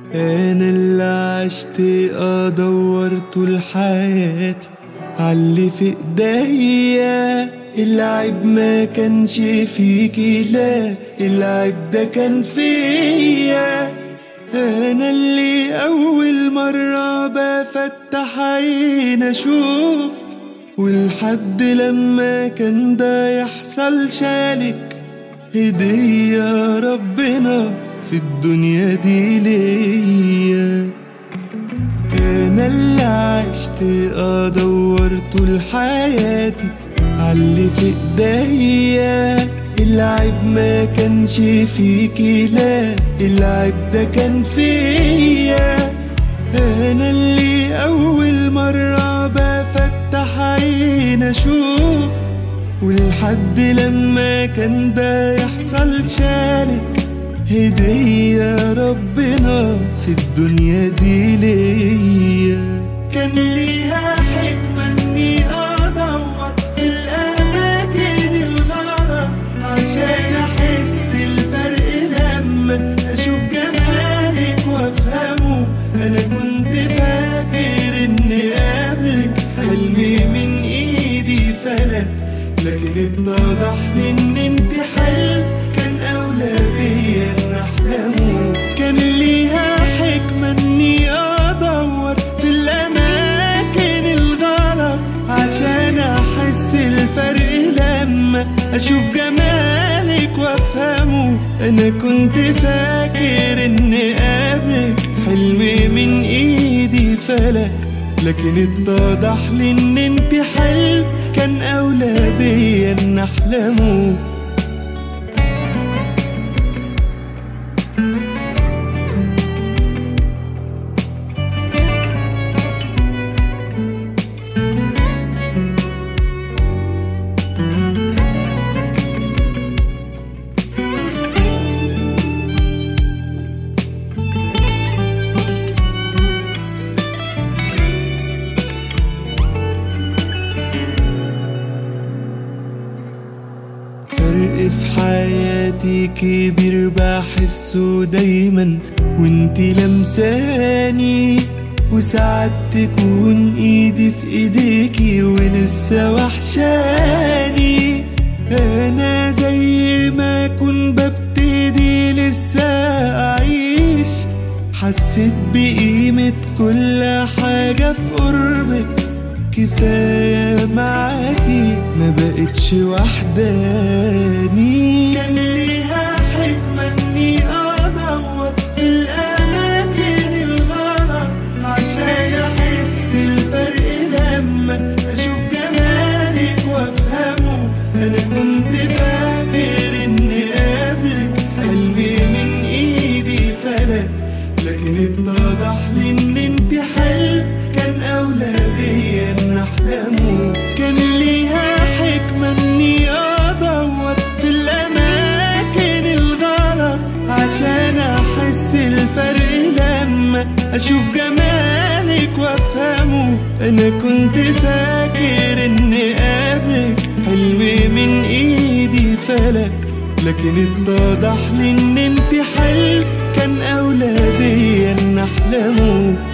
انا اللي عشت ادور طول حياتي عاللي في ايديا العيب ما كانش فيكي لا العيب ده كان فيا انا اللي اول مرة بفتح عين اشوف والحد لما كان ده يحصل شالك هدية ربنا في الدنيا دي ليا انا اللي عشت ادور طول حياتي عاللي في ايديا العيب ما كانش فيكي لا العيب ده كان فيا انا اللي اول مرة بفتح عين اشوف والحد لما كان ده يحصل شارك هدية ربنا في الدنيا دي ليا كان ليها حكمة اني ادور في الاماكن الغلط عشان احس الفرق لما اشوف جمالك وافهمه انا كنت فاكر اني قبلك حلمي من ايدي فلت لكن اتضح لي ان انت حلم كان اولى بيا ان احلمه كان ليها حكمة اني ادور في الاماكن الغلط عشان احس الفرق لما اشوف جمالك وافهمه انا كنت فاكر ان قبلك حلمي من ايدي فلت لكن اتضح لي ان انت حلم كان اولى بيا ان احلمه فرق في حياتي كبير بحسه دايما وانتي لمساني وساعات تكون ايدي في ايديكي ولسه وحشاني انا زي ما اكون ببتدي لسه اعيش حسيت بقيمة كل حاجة في قربك كفاية معاكي ما بقتش وحداني كان ليها حكمة اني ادور في الاماكن الغلط عشان احس الفرق لما اشوف جمالك وافهمه انا كنت فاكر اني قبلك حلمي من ايدي فلت لكن اتضح لي ان انت حلم كان اولى بيا ان احلمه كان ليها حكمة اني ادور في الاماكن الغلط عشان احس الفرق لما اشوف جمالك وافهمه انا كنت فاكر ان قبلك حلمي من ايدي فلت لكن اتضح لي ان انت حلم كان اولى بيا ان احلمه